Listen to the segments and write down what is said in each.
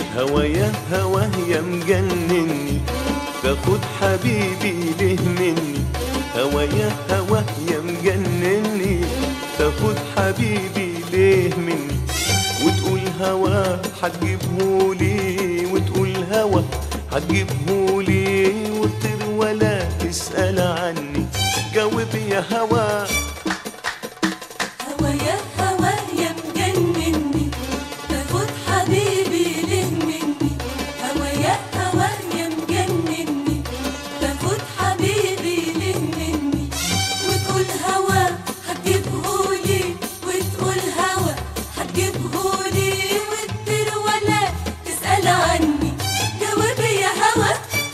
هوايا هواه يا مجنني تاخد حبيبي ليه مني هوايا هواه يا مجنني تاخد حبيبي ليه مني وتقول هوا هتجيبهولي وتقول هوا هتجيبهولي وطير ولا تسأل عني جاوب يا هوا هوايا هوايا مجنني تاخد حبيبي ليه مني هوايا هوايا مجنني تاخد حبيبي ليه مني وتقول هوا هتجيبهولي وتقول هوا هتجيبهولي وتطير ولا تسأل عني جاوب يا هوا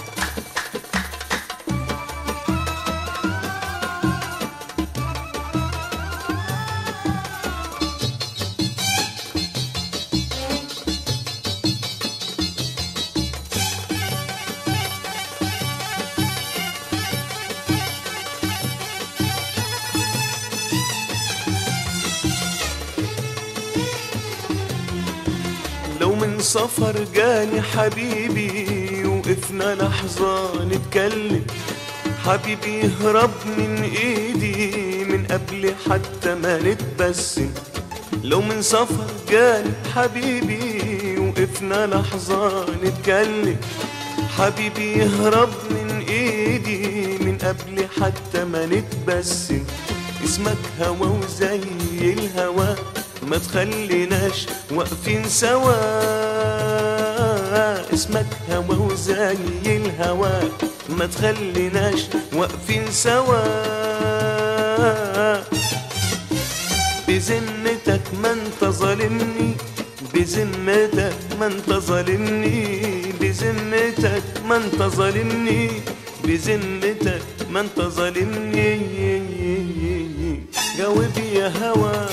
لو من سفر جاني حبيبي وقفنا لحظة نتكلم حبيبي يهرب من ايدي من قبل حتى ما نتبسم لو من سفر جاني حبيبي وقفنا لحظة نتكلم حبيبي يهرب من ايدي من قبل حتى ما نتبسم اسمك هوا وزي الهوا ما تخليناش واقفين سوا اسمك هوا وزي الهوا ما تخليناش واقفين سوا بذمتك ما انت ظالمني بذمتك ما انت ظالمني بذمتك ما انت ظالمني بذمتك ما انت ظالمني جاوب يا هوا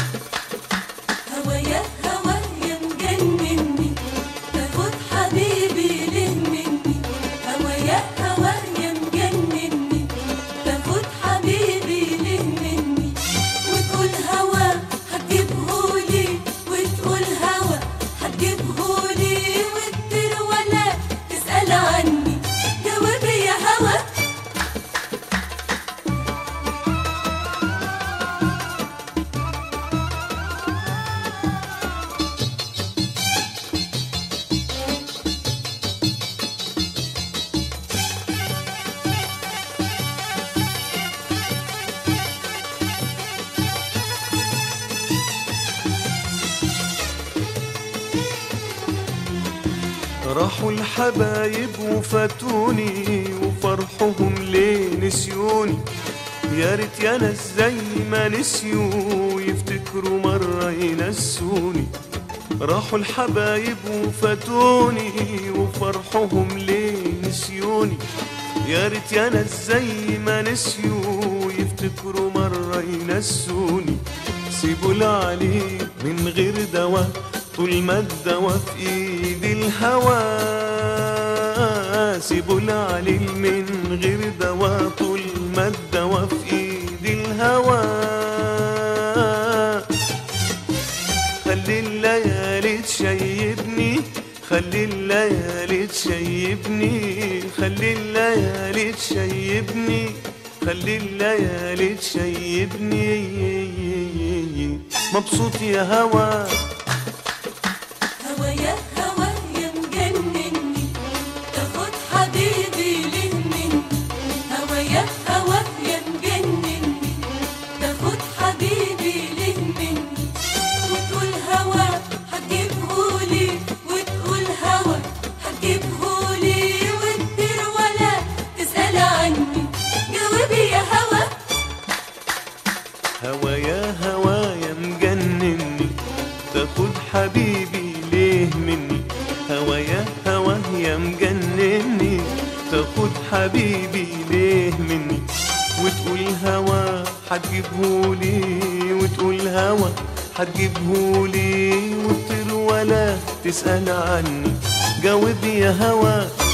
هوايا هوايا مجنني تاخد حبيبي ليه مني هوايا هوايا مجنني تاخد حبيبي ليه مني وتقول هوا هتجيبهولي وتقول هوا هتجيبهولي وتطير ولا تسأل عني جاوب يا هوا راحوا الحبايب وفاتوني وفرحهم ليه نسيوني يا ريت يا ناس زي ما نسيوا يفتكروا مرة ينسوني راحوا الحبايب وفاتوني وفرحهم ليه نسيوني يا ريت يا ناس زي ما نسيوا يفتكروا مرة ينسوني سيبوا العليل من غير دواء طول ما الدواء في ايد الهوى سيبوا العليل من غير دواء طول ما الدواء في ايد الهوى خلي الليالي تشيبني خلي الليالي تشيبني خلي الليالي تشيبني خلي الليالي تشيبني مبسوط يا هوا هوايا هوايا مجنني تاخد حبيبي ليه مني هوايا هوايا مجنني تاخد حبيبي ليه مني وتقول هوا هتجيبهولي وتقول هوا هتجيبهولي وتطير ولا تسأل عني جاوبي يا هوا هوا يا هوا يا مجنني تاخد حبيبي ليه مني هوا يا هوا يا مجنني تاخد حبيبي ليه مني وتقول هوا هتجيبهولي وتقول هوا هتجيبهولي وتطير ولا تسأل عني جاوب يا هوا